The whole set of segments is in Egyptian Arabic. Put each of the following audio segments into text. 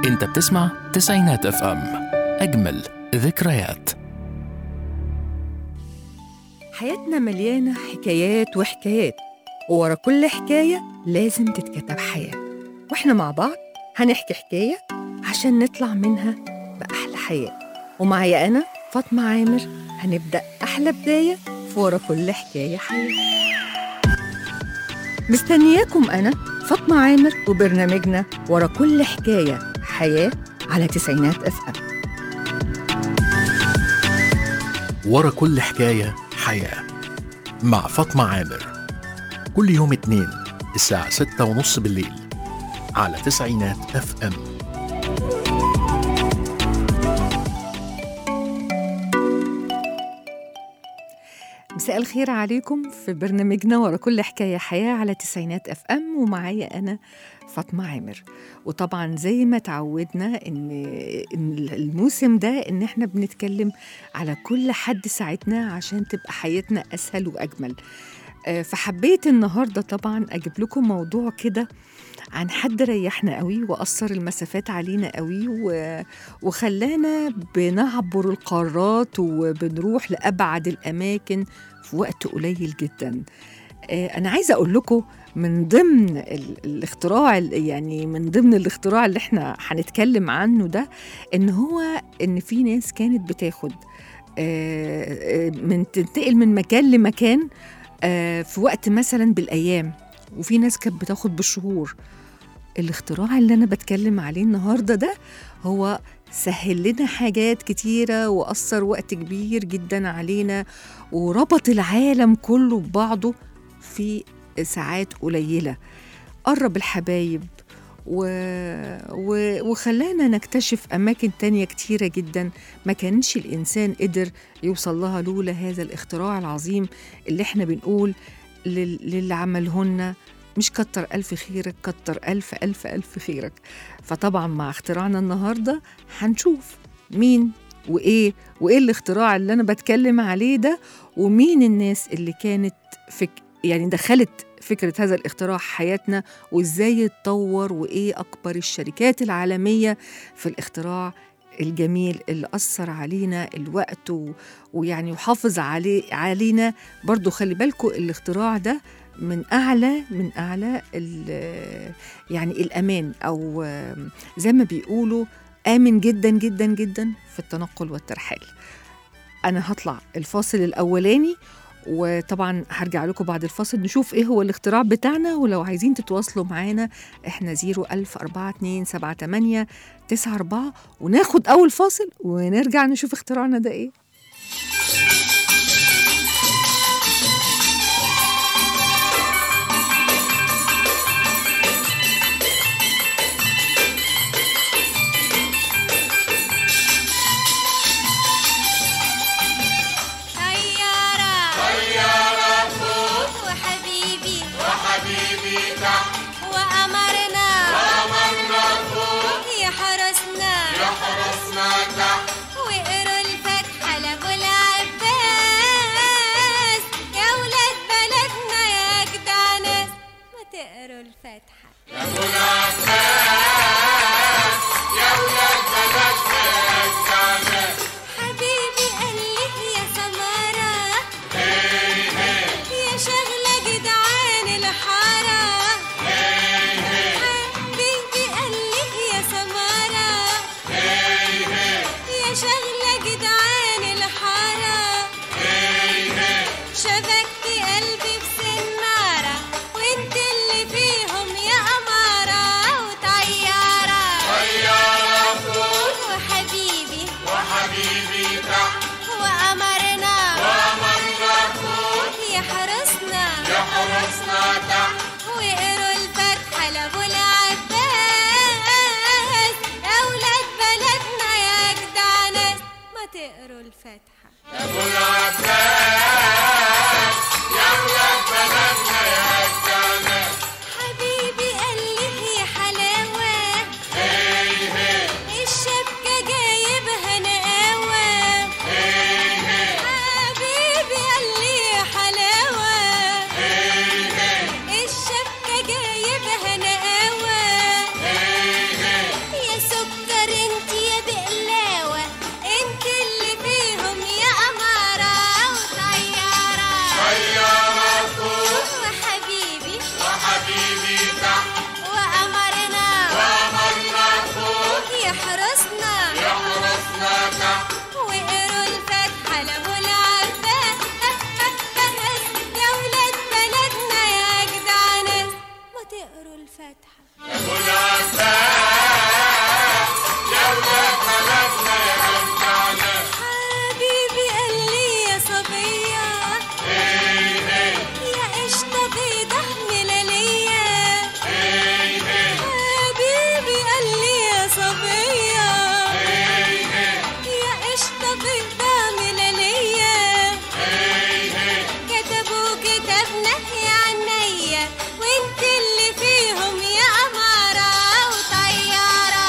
انت بتسمع تسعينات اف ام اجمل ذكريات حياتنا مليانة حكايات وحكايات وورا كل حكاية لازم تتكتب حياة واحنا مع بعض هنحكي حكاية عشان نطلع منها بأحلى حياة ومعايا أنا فاطمة عامر هنبدأ أحلى بداية في ورا كل حكاية حياة مستنياكم أنا فاطمة عامر وبرنامجنا ورا كل حكاية حياة على تسعينات اف ام ورا كل حكاية حياة مع فاطمة عامر كل يوم اتنين الساعة ستة ونص بالليل على تسعينات اف ام مساء الخير عليكم في برنامجنا ورا كل حكاية حياة على تسعينات اف ام ومعايا أنا فاطمة عامر وطبعا زي ما تعودنا إن إن الموسم ده إن إحنا بنتكلم على كل حد ساعدنا عشان تبقى حياتنا أسهل وأجمل آه، فحبيت النهاردة طبعا أجيب لكم موضوع كده عن حد ريحنا قوي وأثر المسافات علينا قوي و... وخلانا بنعبر القارات وبنروح لأبعد الأماكن في وقت قليل جدا آه، أنا عايزة أقول لكم من ضمن ال- الاختراع ال- يعني من ضمن الاختراع اللي احنا هنتكلم عنه ده ان هو ان في ناس كانت بتاخد آه، آه، من تنتقل من مكان لمكان آه، في وقت مثلا بالايام وفي ناس كانت بتاخد بالشهور الاختراع اللي انا بتكلم عليه النهارده ده هو سهل لنا حاجات كتيرة وأثر وقت كبير جدا علينا وربط العالم كله ببعضه في ساعات قليلة قرب الحبايب و... و... وخلانا نكتشف أماكن تانية كتيرة جدا ما كانش الإنسان قدر يوصل لها لولا هذا الاختراع العظيم اللي احنا بنقول لل... للي عملهن مش كتر ألف خيرك كتر ألف ألف ألف خيرك فطبعا مع اختراعنا النهاردة هنشوف مين وإيه وإيه الاختراع اللي أنا بتكلم عليه ده ومين الناس اللي كانت فك يعني دخلت فكرة هذا الاختراع حياتنا وإزاي اتطور وإيه أكبر الشركات العالمية في الاختراع الجميل اللي أثر علينا الوقت و... ويعني وحافظ عليه علينا برضو خلي بالكم الاختراع ده من أعلى من أعلى ال- يعني الأمان أو آم، زي ما بيقولوا آمن جدا جدا جدا في التنقل والترحال أنا هطلع الفاصل الأولاني وطبعا هرجع لكم بعد الفاصل نشوف ايه هو الاختراع بتاعنا ولو عايزين تتواصلوا معانا احنا 0104278 94 وناخد اول فاصل ونرجع نشوف اختراعنا ده ايه طيارة طيارة فوق وحبيبي وحبيبي تحت وقمرنا وقمرنا فوق يحرسنا يحرسنا تحت وقروا الفاتحة لأبو العباس يا ولاد بلدنا يا أجدع ناس ما تقروا الفاتحة حبيبي قال لي يا سمارة يا شغلة جدعان الحارة حبيبي قال لي يا سمارة يا شغلة جدعان الحارة شبكت قلبي بسنارة وانت اللي فيهم يا أمارة وطيارة طيارة فوق وحبيبي وحبيبي تحت وقمرنا وقمرنا فوق يحرسنا يحرسنا تحت وقروا الفاتحة لأبو العباس أولاد بلدنا يا جدع ناس ما تقروا الفاتحة حبيبي قال لي يا حلاوة الشبكة جايبها نقاوة حبيبي قال لي يا حلاوة الشبكة جايبها نقاوة يا سكر الفاتحة حبيبي قال لي يا صبية يا قشطة بيضة ملالية حبيبي قال لي يا صبية يا قشطة بيضة ملالية كتبوا كتابنا يا عينيا وانت اللي فيهم يا أمارة وطيارة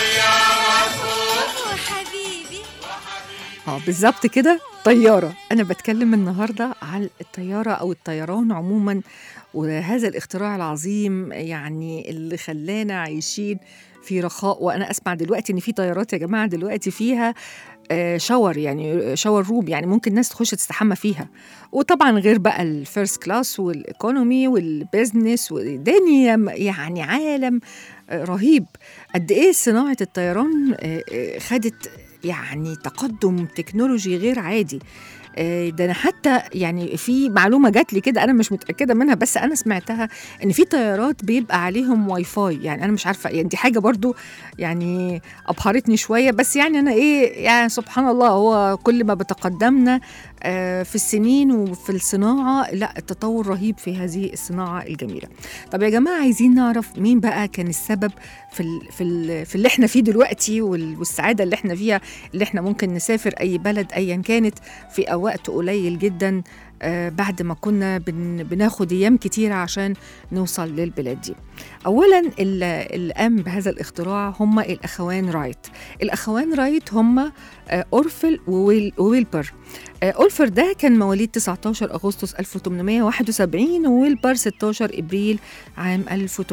وحبيبي اه بالظبط كده طيارة أنا بتكلم النهاردة عن الطيارة أو الطيران عموما وهذا الاختراع العظيم يعني اللي خلانا عايشين في رخاء وأنا أسمع دلوقتي إن في طيارات يا جماعة دلوقتي فيها آه، شاور يعني شاور روم يعني ممكن الناس تخش تستحمى فيها وطبعا غير بقى الفيرست كلاس والايكونومي والبيزنس والدنيا م- يعني عالم آه، رهيب قد ايه صناعه الطيران آه، آه، خدت يعني تقدم تكنولوجي غير عادي آه، ده انا حتى يعني في معلومه جات لي كده انا مش متاكده منها بس انا سمعتها ان في طيارات بيبقى عليهم واي فاي يعني انا مش عارفه يعني دي حاجه برضو يعني ابهرتني شويه بس يعني انا ايه يعني سبحان الله هو كل ما بتقدمنا آه، في السنين وفي الصناعه لا التطور رهيب في هذه الصناعه الجميله طب يا جماعه عايزين نعرف مين بقى كان السبب في ال في ال في اللي احنا فيه دلوقتي وال- والسعاده اللي احنا فيها اللي احنا ممكن نسافر اي بلد ايا كانت في وقت قليل جدا آه، بعد ما كنا بن بناخد ايام كتيره عشان نوصل للبلاد دي. اولا ال- اللي قام بهذا الاختراع هم الاخوان رايت. الاخوان رايت هم آه، اورفل وويل وويلبر. آه، اورفر ده كان مواليد 19 اغسطس 1871 وويلبر 16 ابريل عام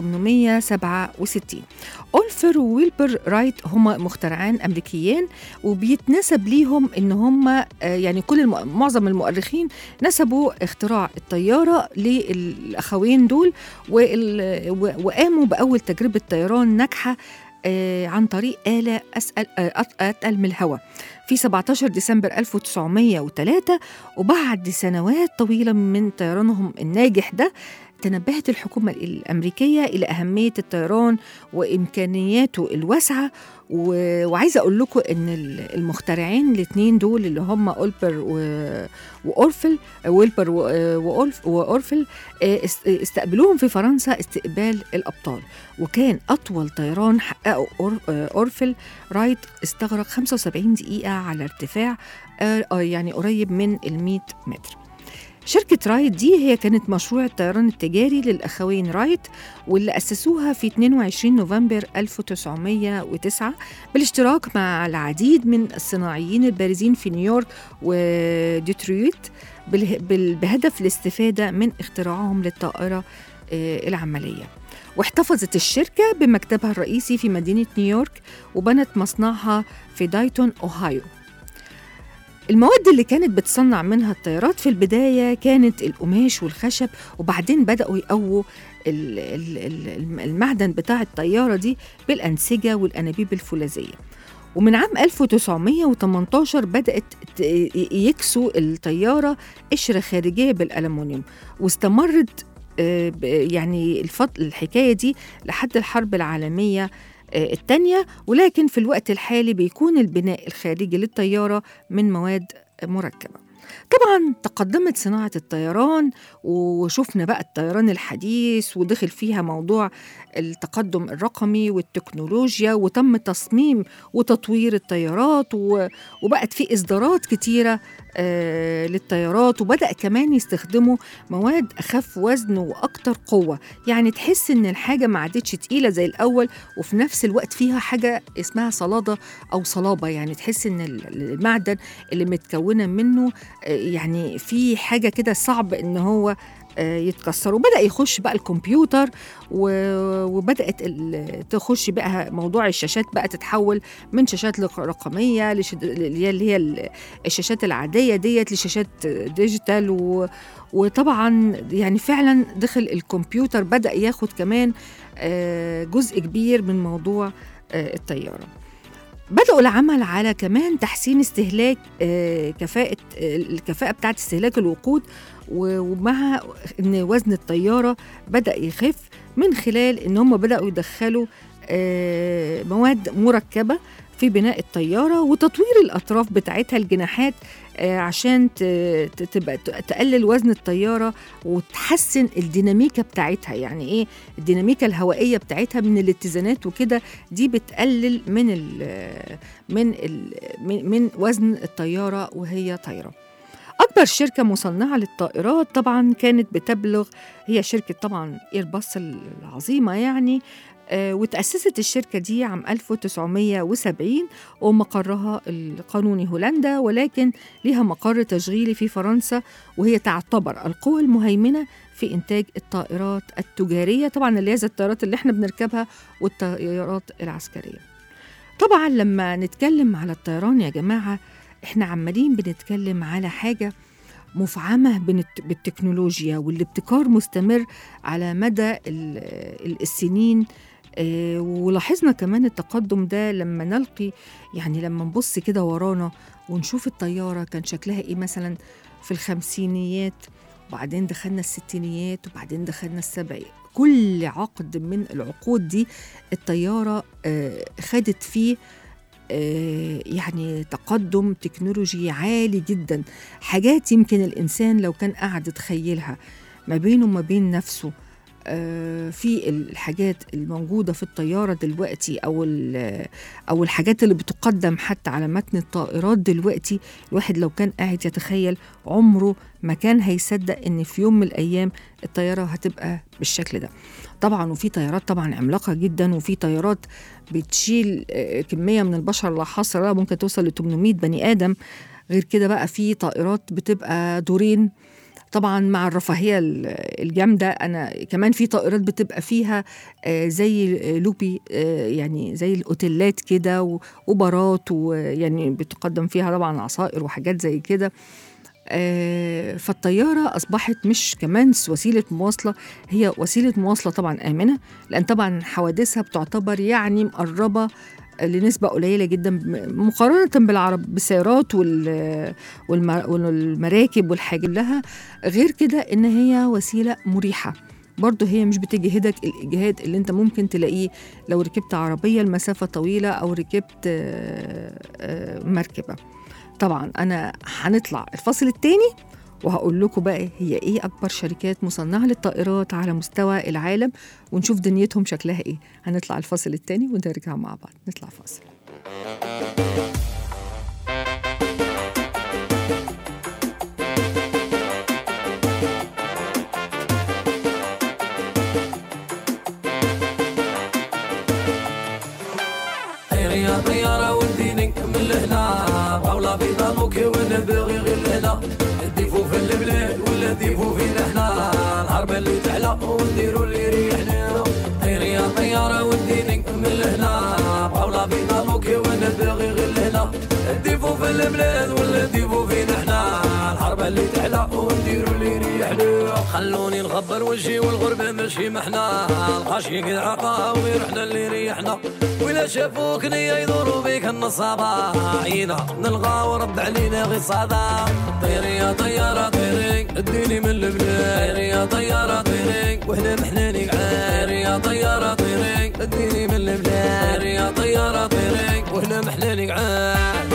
1867 اولفر وويلبر رايت هما مخترعان امريكيان وبيتنسب ليهم ان هما آه، يعني كل الم... معظم المؤرخين نسبوا اختراع الطياره للاخوين دول وال... و- وقاموا باول تجربه طيران ناجحه آه، عن طريق آلة أسأل آه، أت- أتقل من الهواء في 17 ديسمبر 1903 وبعد سنوات طويلة من طيرانهم الناجح ده تنبهت الحكومة الأمريكية إلى أهمية الطيران وإمكانياته الواسعة و... وعايزة أقول لكم إن ال- المخترعين الاثنين دول اللي هم أولبر و... وأورفل ويلبر و... وأولف... وأورفل آه، است- استقبلوهم في فرنسا استقبال الأبطال وكان أطول طيران حققه أور... آه، أورفل رايت استغرق 75 دقيقة على ارتفاع آه، آه، يعني قريب من ال 100 متر شركة رايت دي هي كانت مشروع الطيران التجاري للأخوين رايت واللي أسسوها في 22 نوفمبر 1909 بالاشتراك مع العديد من الصناعيين البارزين في نيويورك وديترويت باله- بال- بهدف الاستفادة من اختراعهم للطائرة آه، العملية واحتفظت الشركة بمكتبها الرئيسي في مدينة نيويورك وبنت مصنعها في دايتون أوهايو المواد اللي كانت بتصنع منها الطيارات في البداية كانت القماش والخشب وبعدين بدأوا يقووا ال- ال- ال- المعدن بتاع الطيارة دي بالأنسجة والأنابيب الفولاذية ومن عام 1918 بدأت ت- يكسوا الطيارة قشرة خارجية بالألمنيوم واستمرت آه، ب- يعني الفط... الحكاية دي لحد الحرب العالمية آه، الثانية ولكن في الوقت الحالي بيكون البناء الخارجي للطيارة من مواد مركبة طبعا تقدمت صناعة الطيران وشفنا بقى الطيران الحديث ودخل فيها موضوع التقدم الرقمي والتكنولوجيا وتم تصميم وتطوير الطيارات و- وبقت في إصدارات كتيرة آه، للطيارات وبدأ كمان يستخدموا مواد أخف وزن وأكتر قوة يعني تحس إن الحاجة ما عادتش تقيلة زي الأول وفي نفس الوقت فيها حاجة اسمها صلادة أو صلابة يعني تحس إن ال- المعدن اللي متكونة منه آه، يعني في حاجة كده صعب إن هو آه، يتكسر وبدأ يخش بقى الكمبيوتر و- وبدأت ال- تخش بقى موضوع الشاشات بقى تتحول من شاشات لق- رقمية لش- اللي هي- اللي هي ال- الشاشات العادية ديت لشاشات ديجيتال و وطبعا يعني فعلا دخل الكمبيوتر بدأ ياخد كمان آه، جزء كبير من موضوع آه، الطيارة بدأوا العمل على كمان تحسين استهلاك آه، كفاءة آه، الكفاءة بتاعت استهلاك الوقود و- ومع ان وزن الطياره بدا يخف من خلال ان هم بداوا يدخلوا آه، مواد مركبه في بناء الطياره وتطوير الاطراف بتاعتها الجناحات آه، عشان ت- ت- تبقى ت- تقلل وزن الطياره وتحسن الديناميكا بتاعتها يعني ايه الديناميكا الهوائيه بتاعتها من الاتزانات وكده دي بتقلل من ال من ال من, من وزن الطياره وهي طايره اكبر شركه مصنعه للطائرات طبعا كانت بتبلغ هي شركه طبعا ايرباص العظيمه يعني آه، وتأسست الشركة دي عام 1970 ومقرها القانوني هولندا ولكن لها مقر تشغيلي في فرنسا وهي تعتبر القوى المهيمنة في إنتاج الطائرات التجارية طبعا اللي هي زي الطائرات اللي احنا بنركبها والطائرات العسكرية طبعا لما نتكلم على الطيران يا جماعة احنا عمالين بنتكلم على حاجة مفعمة بالت- بالتكنولوجيا والابتكار مستمر على مدى ال- ال- السنين آه، ولاحظنا كمان التقدم ده لما نلقي يعني لما نبص كده ورانا ونشوف الطيارة كان شكلها ايه مثلا في الخمسينيات وبعدين دخلنا الستينيات وبعدين دخلنا السبعينات كل عقد من العقود دي الطيارة آه، خدت فيه آه، يعني تقدم تكنولوجي عالي جدا حاجات يمكن الإنسان لو كان قاعد يتخيلها ما بينه وما بين نفسه آه، في الحاجات الموجودة في الطيارة دلوقتي أو ال- أو الحاجات اللي بتقدم حتى على متن الطائرات دلوقتي الواحد لو كان قاعد يتخيل عمره ما كان هيصدق إن في يوم من الأيام الطيارة هتبقى بالشكل ده طبعا وفي طيارات طبعا عملاقة جدا وفي طيارات بتشيل آه، كمية من البشر لا حصر لها ممكن توصل ل 800 بني آدم غير كده بقى في طائرات بتبقى دورين طبعا مع الرفاهيه ال- الجامده انا كمان في طائرات بتبقى فيها آه، زي لوبي آه، يعني زي الاوتيلات كده و- وبارات ويعني بتقدم فيها طبعا عصائر وحاجات زي كده آه، فالطيارة أصبحت مش كمان وسيلة مواصلة هي وسيلة مواصلة طبعا آمنة لأن طبعا حوادثها بتعتبر يعني مقربة لنسبة قليلة جدا م- مقارنة بالعرب بالسيارات وال- والم- والمراكب والحاجة لها غير كده إن هي وسيلة مريحة برضه هي مش بتجهدك الإجهاد اللي انت ممكن تلاقيه لو ركبت عربية لمسافة طويلة أو ركبت آه، آه، مركبة طبعا أنا هنطلع الفصل التاني وهقول لكم بقى هي ايه اكبر شركات مصنعه للطائرات على مستوى العالم ونشوف دنيتهم شكلها ايه هنطلع الفصل التاني ونرجع مع بعض نطلع فاصل طير يا طيارة وديني نكمل لهنا بغلا بيضا موكي ونبغي غير لهنا نديفو في البلاد ولا ديفو فينا حنا الحرب اللي تعلى ونديرو اللي يريحنا طير يا طيارة وديني نكمل لهنا بغلا بيضا موكي ونبغي غير لهنا نديفو في البلاد ولا ديفو فينا حنا الحرب اللي تعلى ونديرو اللي يريحنا خلوني نخبر وجهي والغربة ماشي محنا الخشي يقعقا ويرحنا اللي ريحنا ولا شافوك نيا يدوروا بيك النصابة عينا نلقى ورد علينا غير صدى طيري يا طيارة طيري اديني من البلاد طيري يا طيارة طيري وحنا محناني قعاد طيري يا طيارة طيري اديني من البلاد طيري يا طيارة طيري وحنا محناني قعاد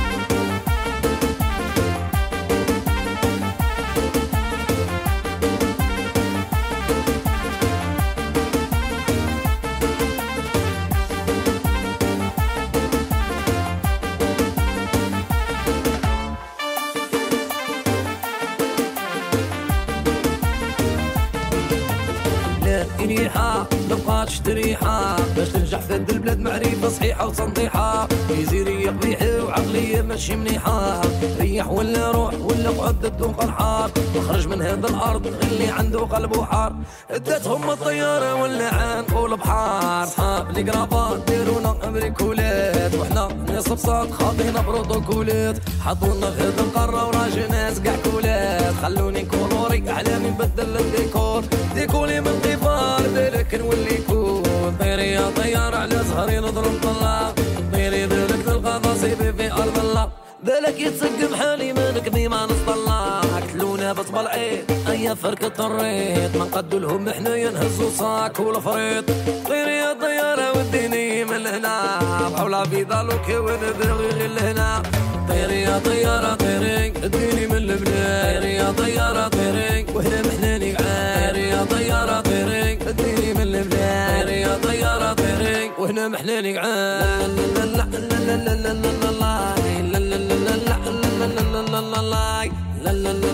لا ريحة نبقى تشتريحة باش تنجح في هاد البلاد معرفة صحيحة وتنطيحة ميزيرية قبيحة وعقلية ماشي مليحة ريح ولا روح ولا قعد الدوق الحار اخرج من هاد الارض اللي عنده قلب وحار ادتهم الطيارة ولا عنقول بحار صحاب لي قرابات ديرونا بريكولات وحنا ناس بساط خاطينا بروتوكولات حطونا في هاد القارة وراجل ناس قاع كولات خلوني كولوري احلامي نبدل الديكور ديكولي من طفار بالك نولي كون طيري يا طيار على زهري نضرب طلع طيري بالك تلقى نصيبي في ارض الله بالك يتسقم حالي منك ديما نطلع قتلونا بطبع العين فركة الريط ما نقد لهم حنايا نهزو صاك والفريط طير يا طيارة وديني من هنا بحولها في ضالوك ونبغي غير لهنا طير يا طيارة طيري اديني من البلاد طير يا طيارة طيري وهنا محناني عار يا طيارة طيري اديني من البلاد طير يا طيارة طيري وهنا محناني عار لا لا لا لا لا لا لا لا لا لا لا لا لا لا لا لا لا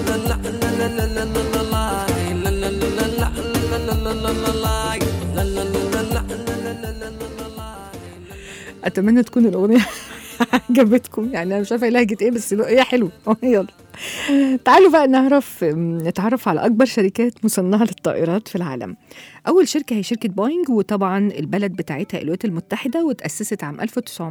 اتمنى تكون الاغنيه عجبتكم يعني انا مش عارفه لهجه ايه بس هي حلوه يلا تعالوا بقى نعرف نتعرف على اكبر شركات مصنعه للطائرات في العالم اول شركه هي شركه بوينج وطبعا البلد بتاعتها الولايات المتحده وتاسست عام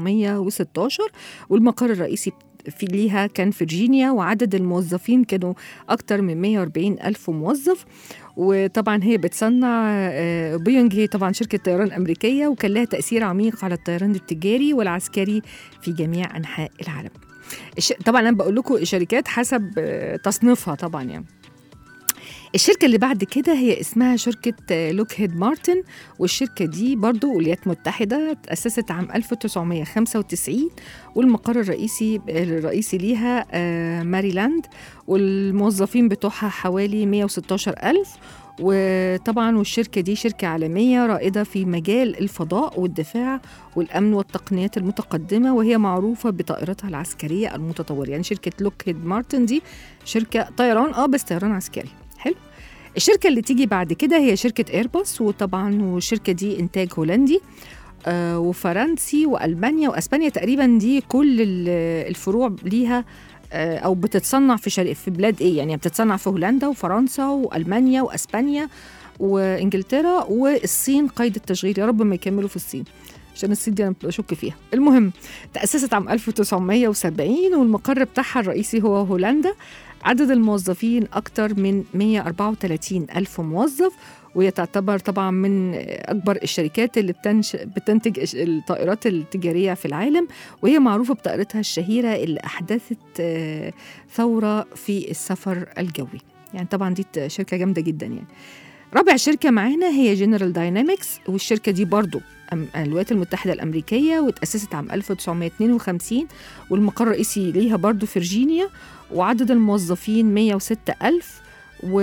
1916 والمقر الرئيسي في ليها كان فيرجينيا وعدد الموظفين كانوا أكتر من 140 ألف موظف وطبعا هي بتصنع آه، بوينج هي طبعا شركة طيران أمريكية وكان لها تأثير عميق على الطيران التجاري والعسكري في جميع أنحاء العالم الش... طبعا أنا بقول لكم الشركات حسب آه، تصنيفها طبعا يعني الشركة اللي بعد كده هي اسمها شركة لوك هيد مارتن والشركة دي برضو ولايات متحدة تأسست عام 1995 والمقر الرئيسي الرئيسي ليها آه، ماريلاند والموظفين بتوعها حوالي 116 ألف وطبعا والشركة دي شركة عالمية رائدة في مجال الفضاء والدفاع والأمن والتقنيات المتقدمة وهي معروفة بطائرتها العسكرية المتطورة يعني شركة لوكهيد مارتن دي شركة طيران اه بس طيران عسكري حلو الشركة اللي تيجي بعد كده هي شركة ايرباص وطبعا والشركة دي إنتاج هولندي آه وفرنسي وألمانيا وأسبانيا تقريبا دي كل ال- الفروع ليها آه أو بتتصنع في شرق في بلاد إيه يعني بتتصنع في هولندا وفرنسا وألمانيا وأسبانيا وإنجلترا والصين قيد التشغيل يا رب ما يكملوا في الصين عشان الصين دي انا بشك فيها المهم تأسست عام 1970 والمقر بتاعها الرئيسي هو هولندا عدد الموظفين أكثر من 134 ألف موظف وهي تعتبر طبعا من أكبر الشركات اللي بتنش... بتنتج الش- الطائرات التجارية في العالم وهي معروفة بطائرتها الشهيرة اللي أحدثت آه، ثورة في السفر الجوي يعني طبعا دي ت- شركة جامدة جدا يعني رابع شركة معانا هي جنرال داينامكس والشركة دي برضو أم- الولايات المتحدة الأمريكية وتأسست عام 1952 والمقر الرئيسي ليها برضو فيرجينيا وعدد الموظفين 106 ألف و...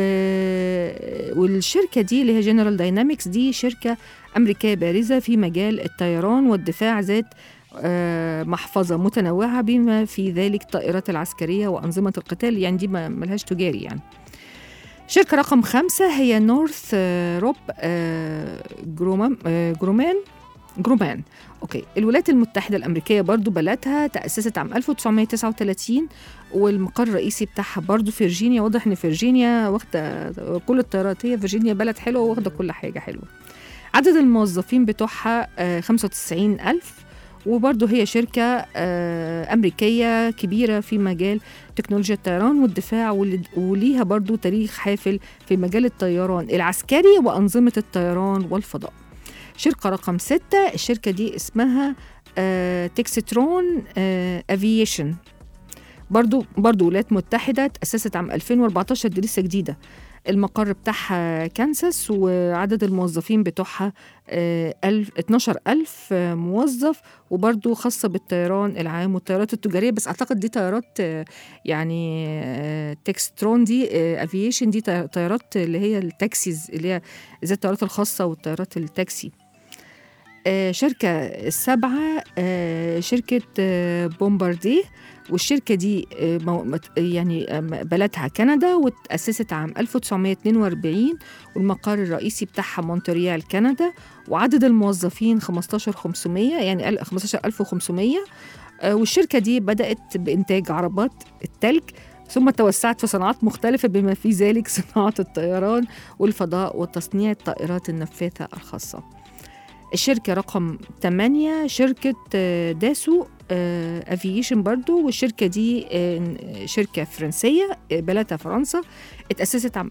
والشركة دي اللي هي جنرال داينامكس دي شركة أمريكية بارزة في مجال الطيران والدفاع ذات آه، محفظة متنوعة بما في ذلك الطائرات العسكرية وأنظمة القتال يعني دي ما- ملهاش تجاري يعني شركة رقم خمسة هي نورث آه، روب آه، جرومان آه، جرومان جرومان اوكي الولايات المتحدة الأمريكية برضو بلدها تأسست عام 1939 والمقر الرئيسي بتاعها برضو فيرجينيا واضح ان فيرجينيا واخدة كل الطيارات هي فيرجينيا بلد حلوة واخدة كل حاجة حلوة عدد الموظفين بتوعها آه، 95 ألف وبرضه هي شركة آه، أمريكية كبيرة في مجال تكنولوجيا الطيران والدفاع واللي- وليها برضه تاريخ حافل في مجال الطيران العسكري وأنظمة الطيران والفضاء شركة رقم ستة الشركة دي اسمها آه، تكسترون آه، افييشن برضو برضو ولايات متحدة تأسست عام 2014 دي لسه جديدة المقر بتاعها كانساس وعدد الموظفين بتوعها آه، ألف 12 ألف آه، موظف وبرضو خاصة بالطيران العام والطيارات التجارية بس أعتقد دي طيارات آه، يعني آه، تكسترون دي افييشن دي طي- طيارات اللي هي التاكسيز اللي هي زي الطيارات الخاصة والطيارات التاكسي آه، شركة السابعة آه، شركة آه، بومبارديه والشركة دي آه، مو- مت- يعني آه، بلدها كندا وتأسست عام 1942 والمقر الرئيسي بتاعها مونتريال كندا وعدد الموظفين 15500 يعني ال- 15500 آه، والشركة دي بدأت بإنتاج عربات التلج ثم توسعت في صناعات مختلفة بما في ذلك صناعة الطيران والفضاء وتصنيع الطائرات النفاثة الخاصة الشركة رقم 8 شركة آه، داسو افييشن برضو والشركة دي آه، شركة فرنسية آه، بلدها فرنسا اتأسست عام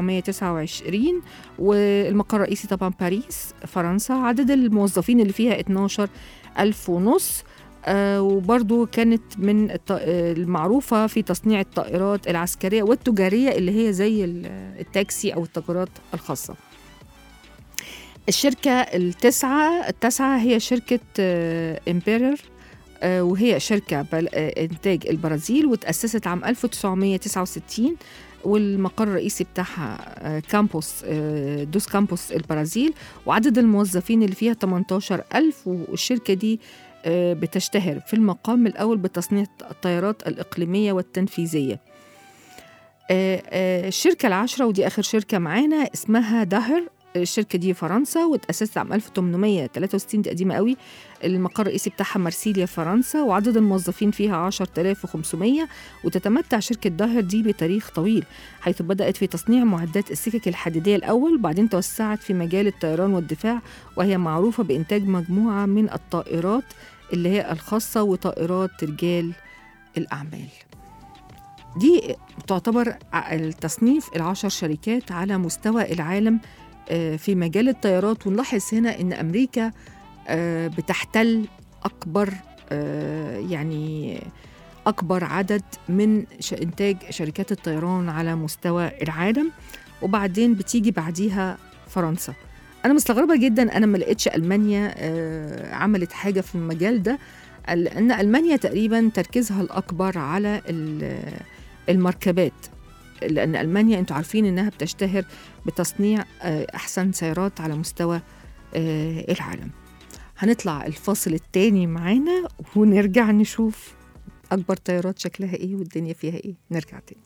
1929 والمقر الرئيسي طبعا باريس فرنسا عدد الموظفين اللي فيها 12 ألف ونص آه وبرضو كانت من الط- آه، المعروفة في تصنيع الطائرات العسكرية والتجارية اللي هي زي ال- التاكسي أو الطائرات الخاصة الشركة التاسعة التاسعة هي شركة امبيرر وهي شركة بل- آه، إنتاج البرازيل وتأسست عام 1969 والمقر الرئيسي بتاعها آه، كامبوس آه، دوس كامبوس البرازيل وعدد الموظفين اللي فيها 18000 والشركة دي آه، بتشتهر في المقام الأول بتصنيع الطيارات الإقليمية والتنفيذية آه، آه، الشركة العاشرة ودي آخر شركة معانا اسمها داهر الشركة دي فرنسا وتأسست عام 1863 دي قديمة قوي المقر الرئيسي بتاعها مرسيليا فرنسا وعدد الموظفين فيها 10500 وتتمتع شركة داهر دي بتاريخ طويل حيث بدأت في تصنيع معدات السكك الحديدية الأول بعدين توسعت في مجال الطيران والدفاع وهي معروفة بإنتاج مجموعة من الطائرات اللي هي الخاصة وطائرات رجال الأعمال دي تعتبر ع- التصنيف العشر شركات على مستوى العالم آه، في مجال الطيارات ونلاحظ هنا ان امريكا آه، بتحتل اكبر آه، يعني اكبر عدد من ش- انتاج شركات الطيران على مستوى العالم وبعدين بتيجي بعديها فرنسا انا مستغربه جدا انا ما لقيتش المانيا آه، عملت حاجه في المجال ده لان المانيا تقريبا تركيزها الاكبر على ال- المركبات لان المانيا انتوا عارفين انها بتشتهر بتصنيع آه، احسن سيارات على مستوى آه، العالم هنطلع الفاصل التاني معانا ونرجع نشوف اكبر طيارات شكلها ايه والدنيا فيها ايه نرجع تاني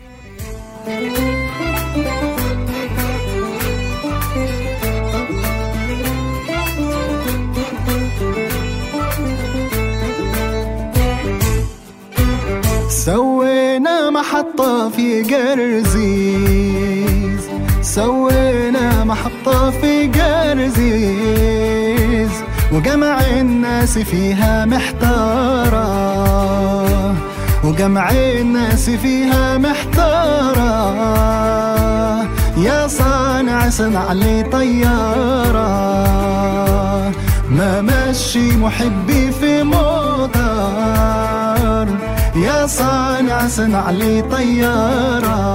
سوينا محطة في قرزيز سوينا محطة في قرزيز وجمع الناس فيها محتارة وجمع الناس فيها محتارة يا صانع صنع لي طيارة ما مشي محبي في موتر يا صانع صنع لي طيارة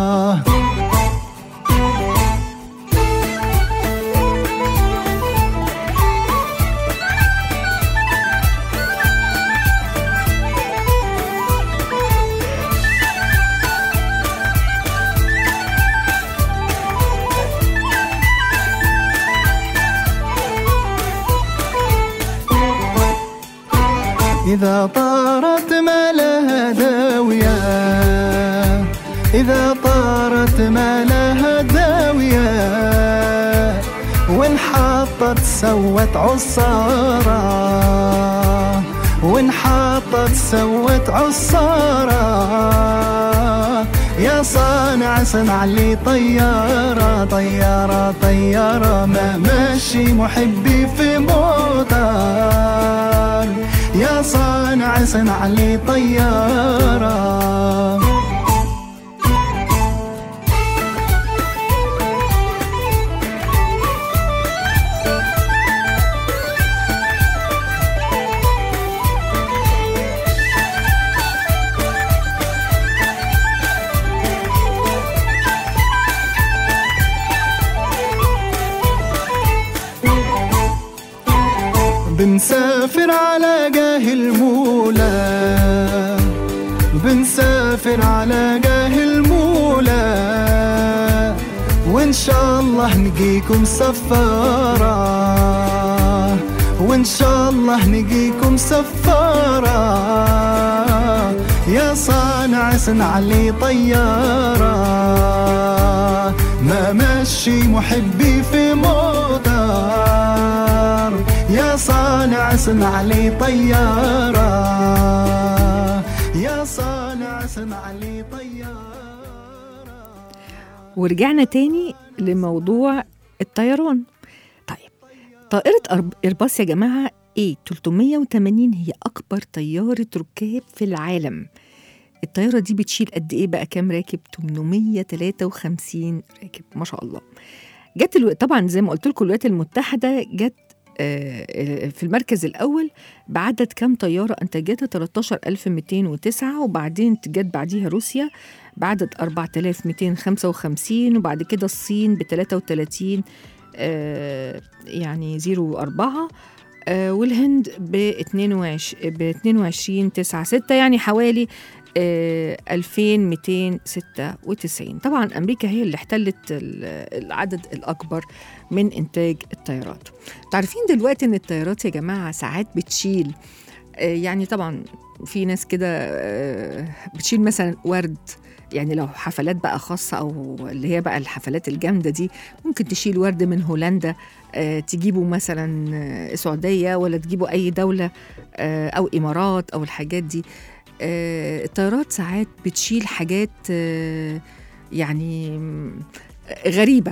إذا طارت ما لها داوية إذا طارت ما لها داوية وانحطت سوت عصارة وانحطت سوت عصارة يا صانع صنع لي طيارة طيارة طيارة ما ماشي محبي في موتر يا صانع صنع لي طيارة بنسافر على جاه المولى بنسافر على جاه المولى وان شاء الله نجيكم سفارة وان شاء الله نجيكم سفارة يا صانع صنع لي طيارة ما مشي محبي في موتر يا صانع صنع لي طيارة يا صانع صنع لي طيارة ورجعنا تاني لموضوع الطيران طيب طائرة أرب- إيرباص يا جماعة ايه 380 هي أكبر طيارة ركاب في العالم الطيارة دي بتشيل قد ايه بقى كام راكب 853 راكب ما شاء الله جت الو... طبعا زي ما قلت لكم الولايات المتحدة جت آه، في المركز الأول بعدد كام طيارة أنتجتها 13209 وبعدين جت بعديها روسيا بعدد 4255 وبعد كده الصين ب 33 آه، يعني 04 آه، والهند ب 22 ب 22 9 6 يعني حوالي آه، 2296 طبعا امريكا هي اللي احتلت ال- العدد الاكبر من انتاج الطيارات تعرفين دلوقتي ان الطيارات يا جماعه ساعات بتشيل آه، يعني طبعا في ناس كده آه، بتشيل مثلا ورد يعني لو حفلات بقى خاصة أو اللي هي بقى الحفلات الجامدة دي ممكن تشيل ورد من هولندا آه، تجيبه مثلا آه، السعودية ولا تجيبه أي دولة آه، أو إمارات أو الحاجات دي آه، الطيارات ساعات بتشيل حاجات آه، يعني م- غريبة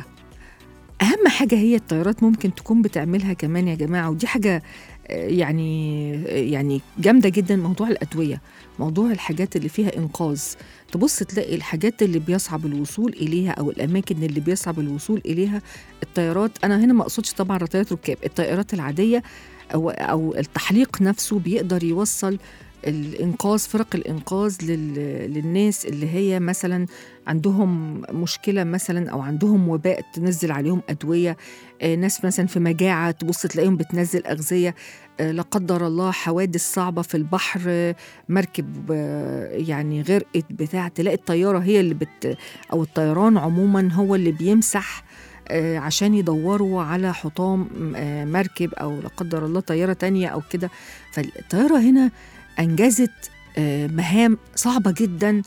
أهم حاجة هي الطيارات ممكن تكون بتعملها كمان يا جماعة ودي حاجة آه، يعني يعني جامدة جدا موضوع الأدوية موضوع الحاجات اللي فيها إنقاذ تبص تلاقي الحاجات اللي بيصعب الوصول إليها أو الأماكن اللي بيصعب الوصول إليها الطيارات أنا هنا ما أقصدش طبعا رطيات ركاب الطائرات العادية أو, أو التحليق نفسه بيقدر يوصل الإنقاذ فرق الإنقاذ لل... للناس اللي هي مثلا عندهم مشكلة مثلا أو عندهم وباء تنزل عليهم أدوية آه، ناس مثلا في مجاعة تبص تلاقيهم بتنزل أغذية آه، لا قدر الله حوادث صعبة في البحر آه، مركب آه، يعني غرقت بتاع تلاقي الطيارة هي اللي بت أو الطيران عموما هو اللي بيمسح آه، عشان يدوروا على حطام آه، مركب أو لا قدر الله طيارة تانية أو كده فالطيارة هنا أنجزت آه، مهام صعبة جدا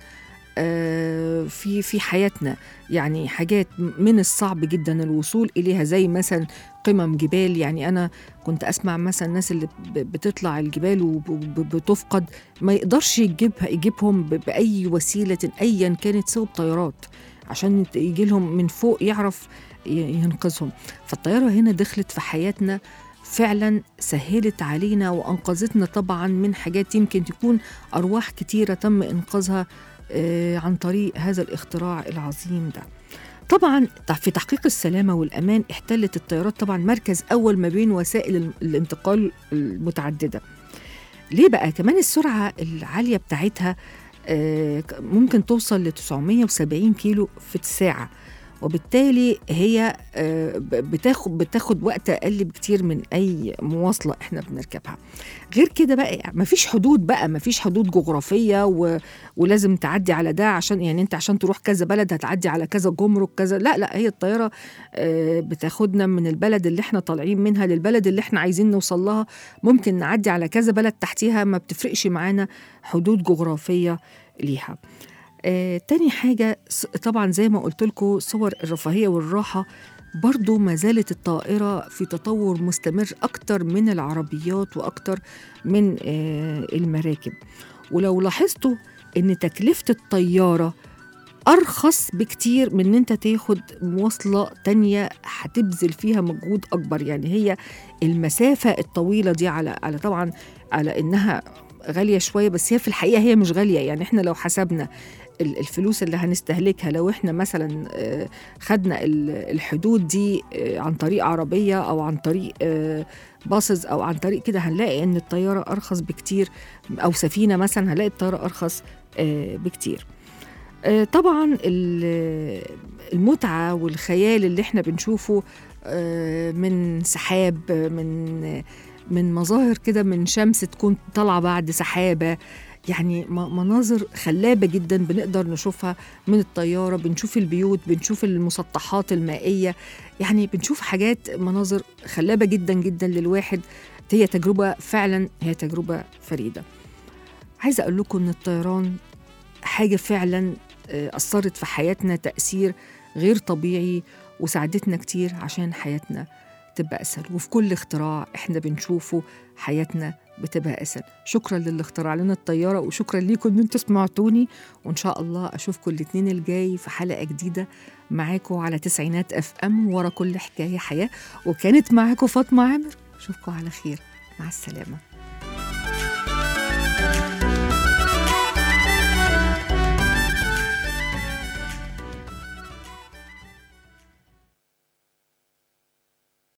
آه، في في حياتنا يعني حاجات من الصعب جدا الوصول إليها زي مثلا قمم جبال يعني أنا كنت أسمع مثلا الناس اللي ب- بتطلع الجبال وبتفقد ما يقدرش يجيبها يجيبهم ب- بأي وسيلة أيا كانت سوى بطيارات عشان يجي لهم من فوق يعرف ي- ينقذهم فالطيارة هنا دخلت في حياتنا فعلا سهلت علينا وأنقذتنا طبعا من حاجات يمكن تكون أرواح كتيرة تم إنقاذها آه، عن طريق هذا الاختراع العظيم ده طبعا في تحقيق السلامة والأمان احتلت الطيارات طبعا مركز أول ما بين وسائل ال- الانتقال المتعددة ليه بقى كمان السرعة العالية بتاعتها آه، ك- ممكن توصل ل 970 كيلو في الساعة وبالتالي هي آه، ب- بتاخد بتاخد وقت اقل بكتير من اي مواصله احنا بنركبها غير كده بقى مفيش حدود بقى مفيش حدود جغرافيه و... ولازم تعدي على ده عشان يعني انت عشان تروح كذا بلد هتعدي على كذا جمرك كذا لا لا هي الطياره آه، بتاخدنا من البلد اللي احنا طالعين منها للبلد اللي احنا عايزين نوصل لها ممكن نعدي على كذا بلد تحتيها ما بتفرقش معانا حدود جغرافيه ليها آه، تاني حاجة س- طبعا زي ما قلت لكم صور الرفاهية والراحة برضو ما زالت الطائرة في تطور مستمر أكتر من العربيات وأكتر من آه، المراكب ولو لاحظتوا إن تكلفة الطيارة أرخص بكتير من إن أنت تاخد مواصلة تانية هتبذل فيها مجهود أكبر يعني هي المسافة الطويلة دي على على طبعا على إنها غالية شوية بس هي في الحقيقة هي مش غالية يعني إحنا لو حسبنا ال- الفلوس اللي هنستهلكها لو احنا مثلا آه، خدنا ال- الحدود دي آه، عن طريق عربية أو عن طريق آه، باصز أو عن طريق كده هنلاقي إن الطيارة أرخص بكتير أو سفينة مثلا هنلاقي الطيارة أرخص آه، بكتير آه، طبعا ال- المتعة والخيال اللي احنا بنشوفه آه، من سحاب آه، من من مظاهر كده من شمس تكون طالعة بعد سحابة يعني م- مناظر خلابة جدا بنقدر نشوفها من الطيارة بنشوف البيوت بنشوف المسطحات المائية يعني بنشوف حاجات مناظر خلابة جدا جدا للواحد هي تجربة فعلا هي تجربة فريدة عايزة أقول لكم إن الطيران حاجة فعلا آه، أثرت في حياتنا تأثير غير طبيعي وساعدتنا كتير عشان حياتنا تبقى أسهل وفي كل اختراع إحنا بنشوفه حياتنا بتبقى أسهل شكرا للي اخترع لنا الطيارة وشكرا ليكم إن انتوا سمعتوني وإن شاء الله أشوفكم الاثنين الجاي في حلقة جديدة معاكم على تسعينات أف أم ورا كل حكاية حياة وكانت معاكم فاطمة عامر أشوفكم على خير مع السلامة